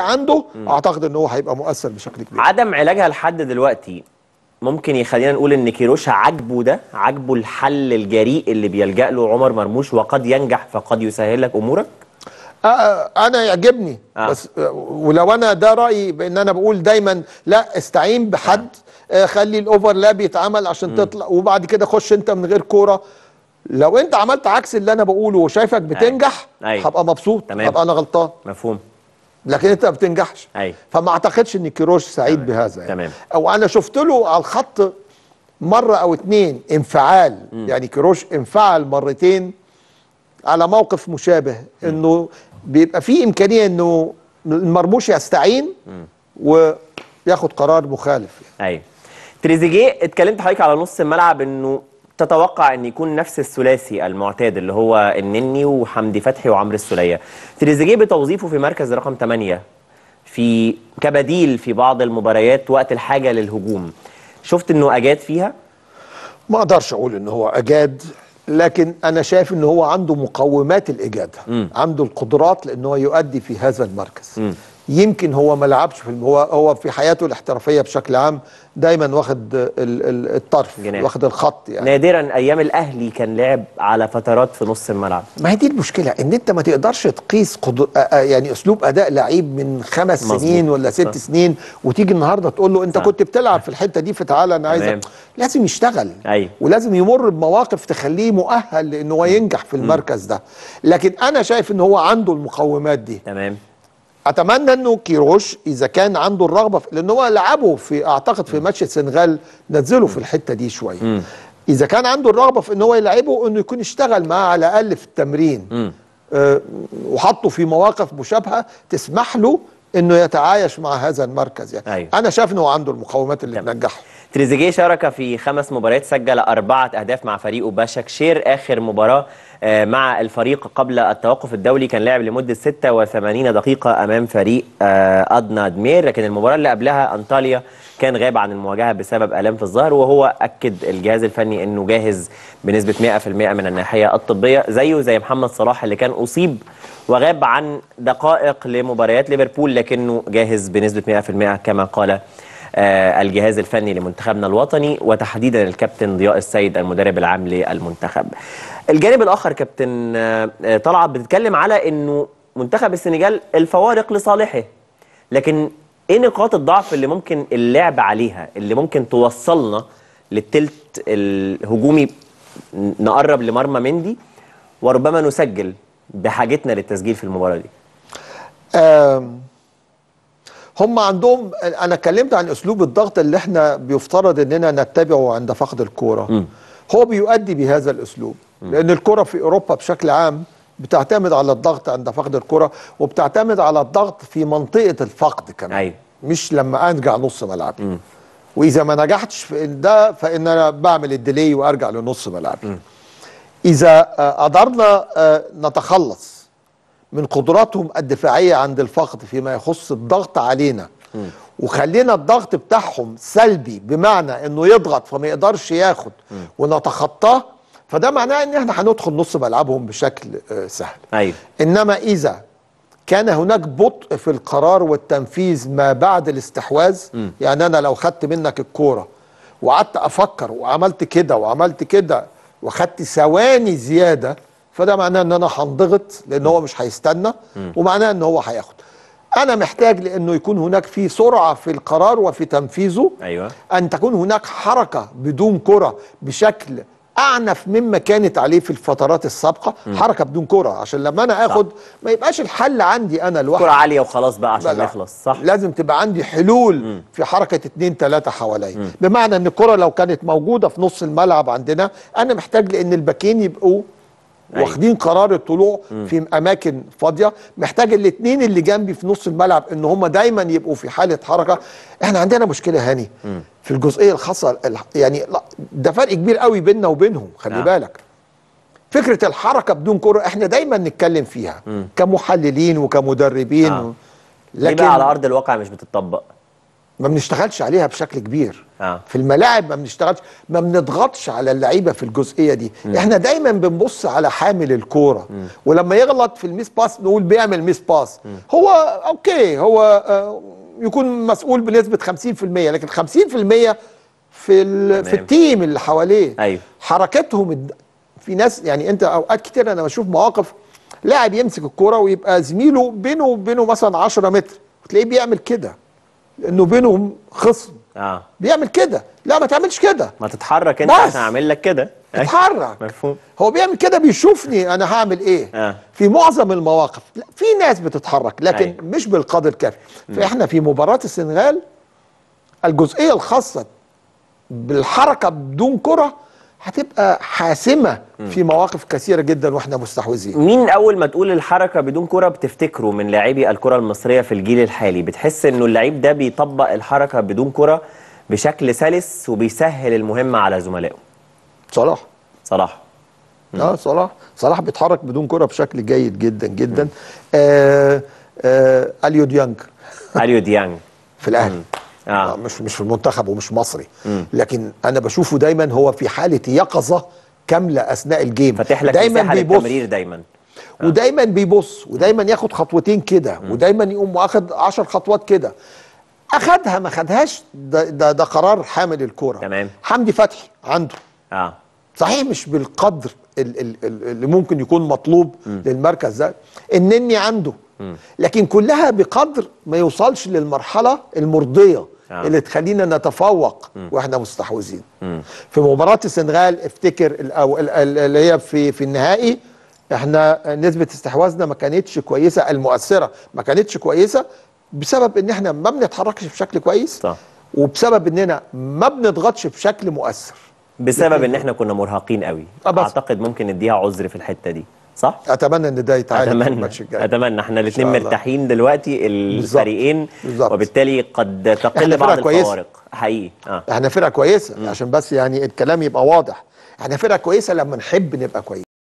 عنده اعتقد ان هو هيبقى مؤثر بشكل كبير عدم علاجها لحد دلوقتي ممكن يخلينا نقول ان كيروش عاجبه ده عاجبه الحل الجريء اللي بيلجأ له عمر مرموش وقد ينجح فقد يسهل لك امورك آه، آه، انا يعجبني آه. بس آه، ولو انا ده رايي بان انا بقول دايما لا استعين بحد آه، خلي الاوفرلاب يتعمل عشان تطلع وبعد كده خش انت من غير كوره لو انت عملت عكس اللي انا بقوله وشايفك بتنجح أيوة. هبقى مبسوط تمام. هبقى انا غلطان مفهوم لكن انت ما بتنجحش أيوة. فما اعتقدش ان كيروش سعيد بهذا يعني. تمام. او انا شفت له على الخط مره او اتنين انفعال يعني كيروش انفعل مرتين على موقف مشابه انه بيبقى فيه امكانيه انه المرموش يستعين وياخد قرار مخالف يعني. ايوه تريزيجيه اتكلمت حضرتك على نص الملعب انه تتوقع ان يكون نفس الثلاثي المعتاد اللي هو النني وحمدي فتحي وعمرو السوليه تريزيجيه بتوظيفه في مركز رقم 8 في كبديل في بعض المباريات وقت الحاجه للهجوم شفت انه اجاد فيها ما اقدرش اقول ان هو اجاد لكن انا شايف ان هو عنده مقومات الاجاده عنده القدرات لان هو يؤدي في هذا المركز يمكن هو ما لعبش في الم- هو هو في حياته الاحترافيه بشكل عام دايما واخد ال- ال- الطرف جناح. واخد الخط يعني نادرا ايام الاهلي كان لعب على فترات في نص الملعب ما هي دي المشكله ان انت ما تقدرش تقيس قدر... آه، آه، يعني اسلوب اداء لعيب من خمس مظبوط. سنين ولا ست صح. سنين وتيجي النهارده تقول له انت صح. كنت بتلعب في الحته دي فتعالى انا تمام. عايزك لازم يشتغل أيوة. ولازم يمر بمواقف تخليه مؤهل لان هو ينجح في المركز ده لكن انا شايف ان هو عنده المقومات دي تمام اتمنى انه كيروش اذا كان عنده الرغبه في لان هو لعبه في اعتقد في ماتش السنغال نزله في الحته دي شويه اذا كان عنده الرغبه في ان هو يلعبه انه يكون اشتغل معاه على الاقل في التمرين آه وحطه في مواقف مشابهه تسمح له انه يتعايش مع هذا المركز يعني أيوة. انا شايف انه عنده المقومات اللي تنجحه تريزيجيه شارك في خمس مباريات سجل أربعة أهداف مع فريقه باشاكشير آخر مباراة آه، مع الفريق قبل التوقف الدولي كان لعب لمدة 86 دقيقة أمام فريق آه، أدنا دمير لكن المباراة اللي قبلها أنطاليا كان غاب عن المواجهة بسبب آلام في الظهر وهو أكد الجهاز الفني أنه جاهز بنسبة 100% من الناحية الطبية زيه زي محمد صلاح اللي كان أصيب وغاب عن دقائق لمباريات ليفربول لكنه جاهز بنسبة 100% كما قال آه، الجهاز الفني لمنتخبنا الوطني وتحديدا الكابتن ضياء السيد المدرب العام للمنتخب. الجانب الاخر كابتن آه، آه، طلعت بتتكلم على انه منتخب السنغال الفوارق لصالحه لكن ايه نقاط الضعف اللي ممكن اللعب عليها اللي ممكن توصلنا للتلت الهجومي نقرب لمرمى مندي وربما نسجل بحاجتنا للتسجيل في المباراه دي. آم، هم عندهم انا اتكلمت عن اسلوب الضغط اللي احنا بيفترض اننا نتبعه عند فقد الكوره هو بيؤدي بهذا الاسلوب لان الكره في اوروبا بشكل عام بتعتمد على الضغط عند فقد الكره وبتعتمد على الضغط في منطقه الفقد كمان أيوة. مش لما ارجع نص ملعبي واذا ما نجحتش في ده فان انا بعمل الديلي وارجع لنص ملعبي اذا آه، قدرنا آه، نتخلص من قدراتهم الدفاعيه عند الفقد فيما يخص الضغط علينا وخلينا الضغط بتاعهم سلبي بمعنى انه يضغط فما يقدرش ياخد ونتخطاه فده معناه ان احنا هندخل نص ملعبهم بشكل آه، سهل ايوه انما اذا كان هناك بطء في القرار والتنفيذ ما بعد الاستحواذ يعني انا لو خدت منك الكوره وقعدت افكر وعملت كده وعملت كده وخدت ثواني زياده فده معناه ان انا هنضغط لان هو مش هيستنى ومعناه ان هو هياخد انا محتاج لانه يكون هناك في سرعه في القرار وفي تنفيذه ايوه ان تكون هناك حركه بدون كره بشكل اعنف مما كانت عليه في الفترات السابقه حركه بدون كره عشان لما انا اخد ما يبقاش الحل عندي انا لوحدي كرة عالية وخلاص بقى لا، عشان لا. نخلص صح لازم تبقى عندي حلول في حركه اتنين تلاته حواليا بمعنى ان الكره لو كانت موجوده في نص الملعب عندنا انا محتاج لان الباكين يبقوا أيوة. واخدين قرار الطلوع في اماكن فاضيه محتاج الاثنين اللي جنبي في نص الملعب ان هم دايما يبقوا في حاله حركه احنا عندنا مشكله هاني في الجزئيه الخاصه الح- يعني لا، ده فرق كبير قوي بيننا وبينهم خلي نعم. بالك فكره الحركه بدون كره احنا دايما نتكلم فيها كمحللين وكمدربين آه. و... ليه بقى على ارض الواقع مش بتطبق ما بنشتغلش عليها بشكل كبير آه. في الملاعب ما بنشتغلش ما بنضغطش على اللعيبه في الجزئيه دي م. احنا دايما بنبص على حامل الكوره ولما يغلط في الميس باس نقول بيعمل ميس باس هو اوكي هو آه يكون مسؤول بنسبه 50% لكن 50% في ال... في تمام. التيم اللي حواليه أيوه. حركتهم الد- في ناس يعني انت اوقات كتير انا بشوف مواقف لاعب يمسك الكوره ويبقى زميله بينه وبينه مثلا 10 متر وتلاقيه بيعمل كده لانه بينهم خصم اه بيعمل كده لا ما تعملش كده ما تتحرك انت بس. عشان اعمل لك كده أيوة. اتحرك مفهوم هو بيعمل كده بيشوفني انا هعمل ايه آه. في معظم المواقف لا في ناس بتتحرك لكن أيوة. مش بالقدر الكافي فاحنا في مباراه السنغال الجزئيه الخاصه بالحركه بدون كره هتبقى حاسمه في مواقف كثيره جدا واحنا مستحوذين مين اول ما تقول الحركه بدون كره بتفتكره من لاعبي الكره المصريه في الجيل الحالي بتحس انه اللعيب ده بيطبق الحركه بدون كره بشكل سلس وبيسهل المهمه على زملائه صلاح صراحه اه صلاح صلاح بيتحرك بدون كره بشكل جيد جدا جدا آه آه اليو ديانج اليو ديانج في الاهلي آه. آه. مش مش في المنتخب ومش مصري لكن انا بشوفه دايما هو في حاله يقظه كامله اثناء الجيم فاتح لك دايما مساحه بيبص للتمرير دايما ودايما بيبص ودايما ياخد خطوتين كده ودايما يقوم واخد 10 خطوات كده اخدها ما خدهاش ده, ده, ده قرار حامل الكوره تمام. حمدي فتحي عنده اه صحيح مش بالقدر ال- ال- ال- اللي ممكن يكون مطلوب للمركز ده النني عنده لكن كلها بقدر ما يوصلش للمرحله المرضيه آه. اللي تخلينا نتفوق واحنا مستحوذين في مباراه السنغال افتكر ال- أو ال- ال- اللي هي في في النهائي احنا نسبه استحواذنا ما كانتش كويسه المؤثره ما كانتش كويسه بسبب ان احنا ما بنتحركش بشكل كويس صح. وبسبب اننا ما بنضغطش بشكل مؤثر بسبب ان احنا كنا مرهقين قوي آه، بس. اعتقد ممكن نديها عذر في الحته دي صح اتمنى ان ده يتعالج في اتمنى الماتش الجاي اتمنى احنا الاثنين إن شاء الله. مرتاحين دلوقتي الفريقين بالظبط. وبالتالي قد تقل إحنا بعض فرقة كويسة. الفوارق حقيقي اه احنا فرقه كويسه عشان بس يعني الكلام يبقى واضح احنا فرقه كويسه لما نحب نبقى كويسين